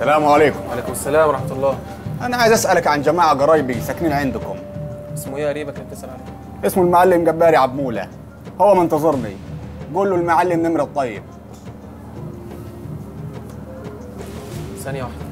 السلام عليكم وعليكم السلام ورحمه الله انا عايز اسالك عن جماعه قرايبي ساكنين عندكم اسمه ايه قريبك اللي بتسال عليه اسمه المعلم جباري عبموله هو منتظرني قول له المعلم نمر الطيب ثانيه واحده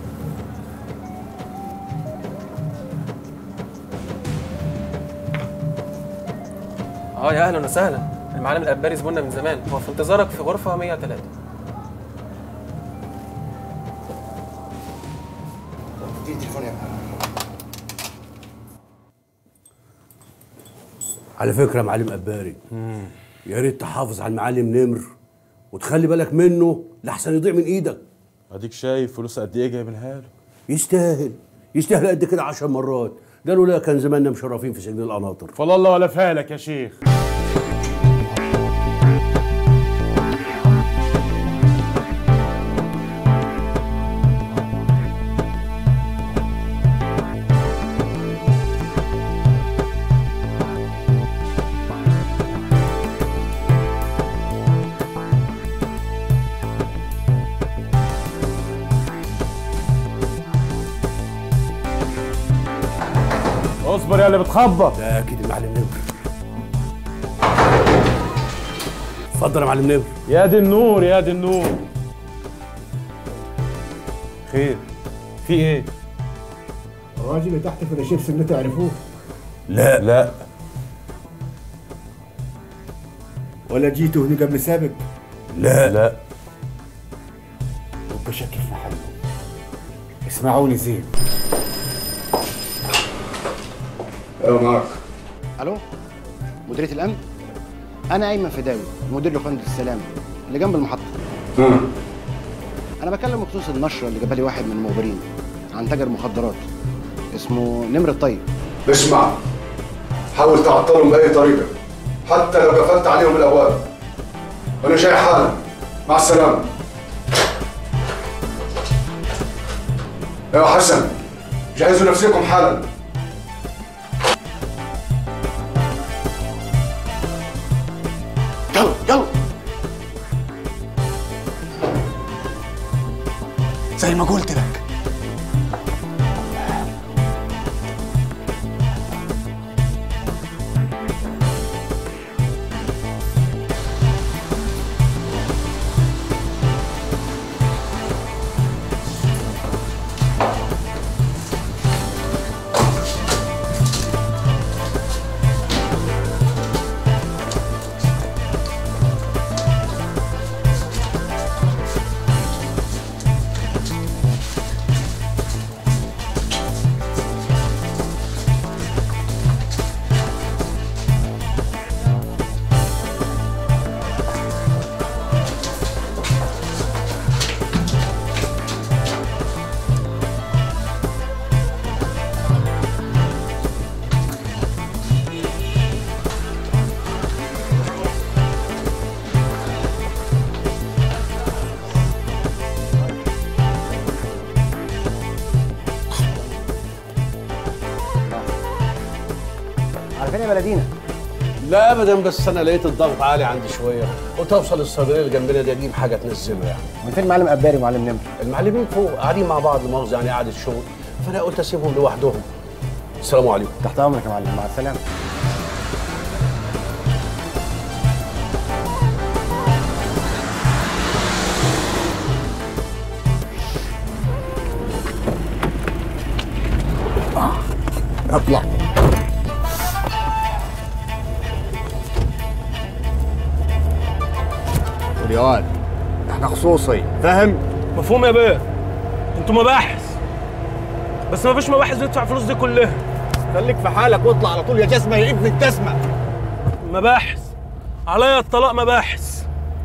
اه يا اهلا وسهلا المعلم الاباري زبوننا من زمان هو في انتظارك في غرفه 103 اديني التليفون يا ابني على فكره يا معلم قباري يا ريت تحافظ على المعلم نمر وتخلي بالك منه لحسن يضيع من ايدك اديك شايف فلوس قد ايه جايبينها له يستاهل يستاهل قد كده عشر مرات قالوا لا كان زماننا مشرفين في سجن القناطر فلا الله ولا فالك يا شيخ اصبر يا اللي بتخبط ده اكيد المعلم نمر اتفضل يا معلم نمر يا دي النور يا دي النور خير في ايه الراجل اللي تحت في الشيف سنته تعرفوه لا لا ولا جيتوا هنا قبل سابق لا لا وبشكل في محله اسمعوني زين ايوه معك الو مديريه الامن انا ايمن فداوي مدير لوكاندا السلام اللي جنب المحطه انا بكلم بخصوص النشره اللي جابها لي واحد من المخبرين عن تاجر مخدرات اسمه نمر الطيب اسمع حاول تعطلهم بأي طريقة حتى لو قفلت عليهم الأبواب وأنا جاي حالا مع السلامة يا حسن جهزوا نفسكم حالا يلا يلا زي ما قلت لك عارفين يا بلدينا لا ابدا بس انا لقيت الضغط عالي عندي شويه قلت اوصل الصيدليه اللي جنبنا دي اجيب حاجه تنزله يعني من فين معلم قباري ومعلم نمر المعلمين فوق قاعدين مع بعض مؤاخذه يعني قعده شغل فانا قلت اسيبهم لوحدهم السلام عليكم تحت امرك يا معلم مع السلامه اطلع خد يا واد احنا خصوصي فاهم؟ مفهوم يا بيه انتوا مباحث بس ما فيش مباحث بيدفع الفلوس دي كلها خليك في حالك واطلع على طول يا جسمه يا ابن الجسمه مباحث عليا الطلاق مباحث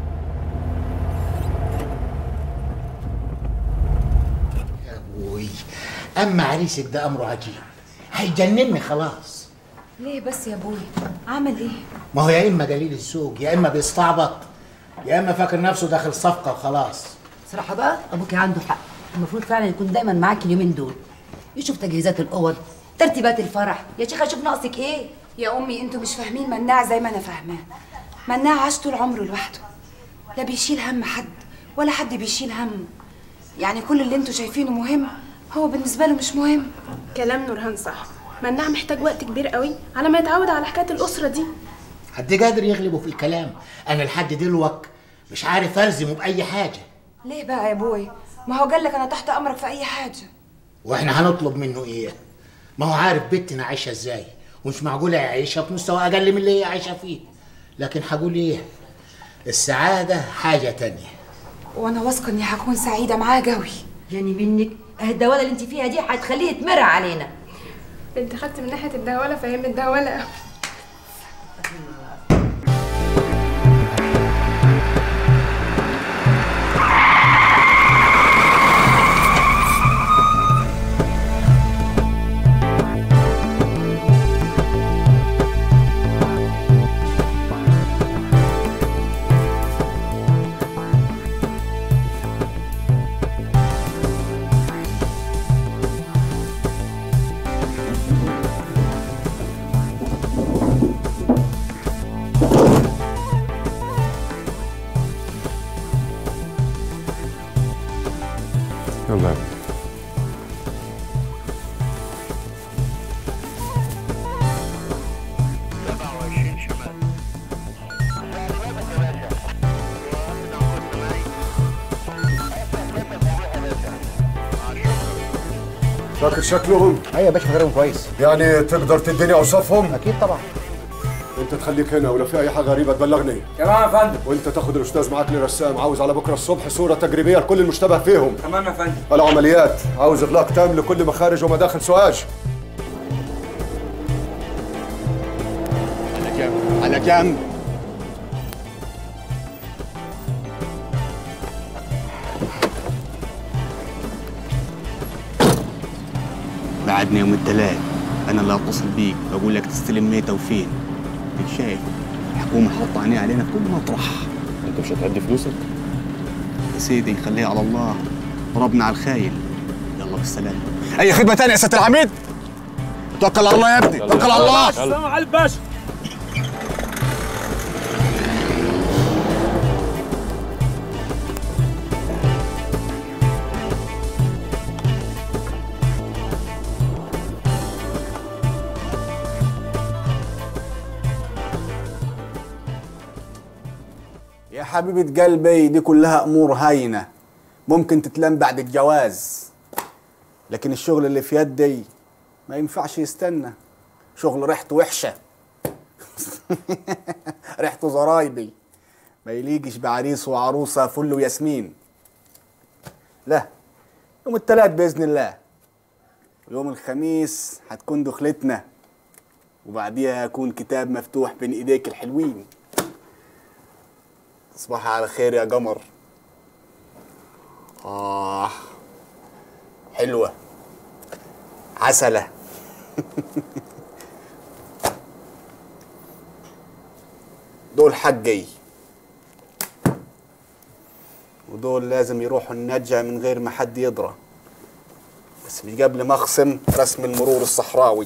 وي اما عريسك ده امره عجيب هيجنني خلاص ليه بس يا ابوي عمل ايه ما هو يا اما دليل السوق يا اما بيستعبط يا اما فاكر نفسه داخل صفقه وخلاص صراحة بقى أبوك عنده حق المفروض فعلا يكون دايما معاك اليومين دول يشوف تجهيزات الأوض ترتيبات الفرح يا شيخة شوف ناقصك إيه يا امي انتوا مش فاهمين مناع زي ما انا فاهماه مناع عاش طول عمره لوحده لا بيشيل هم حد ولا حد بيشيل همه يعني كل اللي انتوا شايفينه مهم هو بالنسبه له مش مهم كلام نورهان صح مناع محتاج وقت كبير قوي على ما يتعود على حكايه الاسره دي حد قادر يغلبه في الكلام انا لحد دلوقت مش عارف الزمه باي حاجه ليه بقى يا ابوي ما هو قال لك انا تحت امرك في اي حاجه واحنا هنطلب منه ايه ما هو عارف بنتنا عايشه ازاي ومش معقوله يعيشها في مستوى اقل من اللي هي عايشه فيه لكن هقول ايه السعاده حاجه تانية وانا واثقه اني هكون سعيده معاه قوي يعني منك اه الدوله اللي انت فيها دي هتخليه يتمرع علينا انت خدت من ناحيه الدهوله فهي متدهوله قوي يلا فاكر شكلهم؟ ايوه يا باشا فاكرهم كويس يعني تقدر تديني اوصافهم؟ اكيد طبعا انت تخليك هنا ولو في اي حاجه غريبه تبلغني تمام يا فندم وانت تاخد الاستاذ معاك لرسام عاوز على بكره الصبح صوره تجريبيه لكل المشتبه فيهم تمام يا فندم العمليات عاوز اغلاق تام لكل مخارج ومداخل سواج على جنب على جنب بعدنا يوم الثلاث انا اللي هتصل بيك بقول لك تستلم ميته وفين انت شايف الحكومه حاطه عينيها علينا في كل مطرح انت مش هتهدي فلوسك؟ يا سيدي خليها على الله ضربنا على الخاين يلا بالسلامه اي خدمه تانية يا سياده العميد توكل على الله يا ابني توكل على الله السلام عليكم باشا يا حبيبة قلبي دي كلها أمور هاينة ممكن تتلم بعد الجواز لكن الشغل اللي في يدي ما ينفعش يستنى شغل ريحته وحشة ريحته زرايبي ما يليقش بعريس وعروسة فل وياسمين لا يوم التلات بإذن الله ويوم الخميس هتكون دخلتنا وبعديها يكون كتاب مفتوح بين ايديك الحلوين تصبح على خير يا قمر آه حلوة عسلة دول حقي ودول لازم يروحوا النجا من غير ما حد يدرى بس مش قبل ما اخصم رسم المرور الصحراوي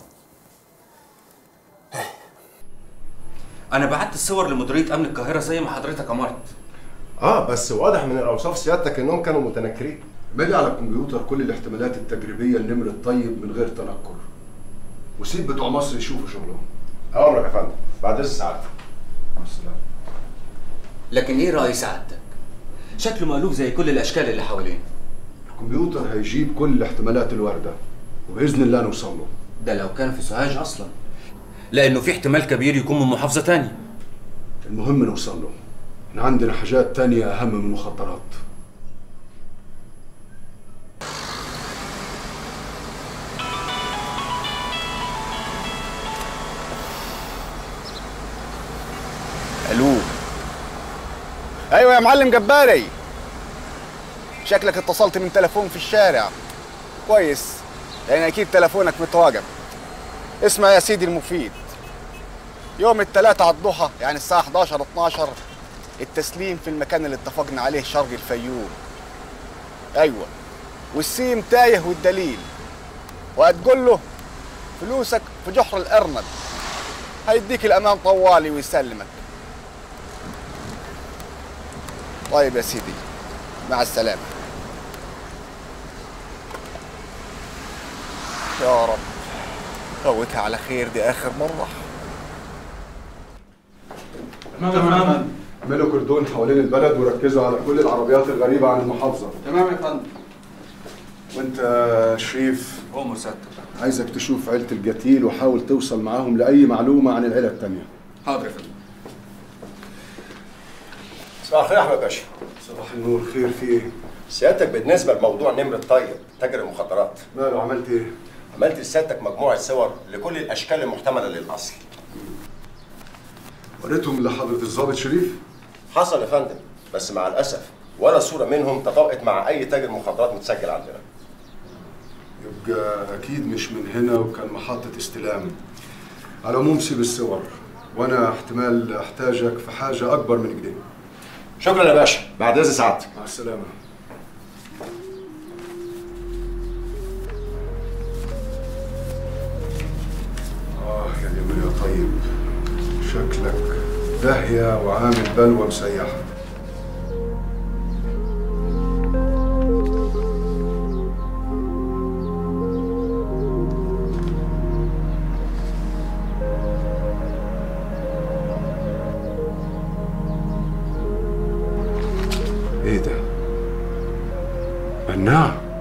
انا بعت الصور لمديريه امن القاهره زي ما حضرتك امرت اه بس واضح من الاوصاف سيادتك انهم كانوا متنكرين ملي على الكمبيوتر كل الاحتمالات التجريبيه لنمر الطيب من غير تنكر وسيب بتوع مصر يشوفوا شغلهم امرك يا فندم بعد اذن سعادتك مع السلامه لكن ايه راي سعادتك شكله مألوف زي كل الاشكال اللي حواليه الكمبيوتر هيجيب كل الاحتمالات الوارده وباذن الله نوصل له ده لو كان في سوهاج اصلا لانه في احتمال كبير يكون من محافظه تانية المهم نوصل له احنا عندنا حاجات تانية اهم من المخدرات الو ايوه يا معلم جباري شكلك اتصلت من تليفون في الشارع كويس لان اكيد تليفونك متواجد اسمع يا سيدي المفيد يوم الثلاثاء على الضحى يعني الساعة 11 12 التسليم في المكان اللي اتفقنا عليه شرق الفيوم ايوه والسيم تايه والدليل وهتقول له فلوسك في جحر الارنب هيديك الامان طوالي ويسلمك طيب يا سيدي مع السلامة يا رب فوتها على خير دي اخر مره تمام اعملوا كردون حوالين البلد وركزوا على كل العربيات الغريبة عن المحافظة تمام يا فندم وانت يا شريف هو مسدد عايزك تشوف عيلة القتيل وحاول توصل معاهم لأي معلومة عن العيلة التانية حاضر يا فندم صباح الخير يا احمد باشا صباح النور خير في ايه؟ سيادتك بالنسبه لموضوع نمر الطيب تاجر المخدرات ماله عملت ايه؟ عملت لسيادتك مجموعه صور لكل الاشكال المحتمله للاصل وريتهم لحضرة الضابط شريف؟ حصل يا فندم بس مع الاسف ولا صوره منهم تطابقت مع اي تاجر مخدرات متسجل عندنا يبقى أكيد مش من هنا وكان محطة استلام على العموم سيب الصور وأنا احتمال أحتاجك في حاجة أكبر من كده شكرا يا باشا بعد اذن سعادتك مع السلامة آه يا نمر يا طيب شكلك داهية وعامل بلوى مسيحة ايه ده؟ مناع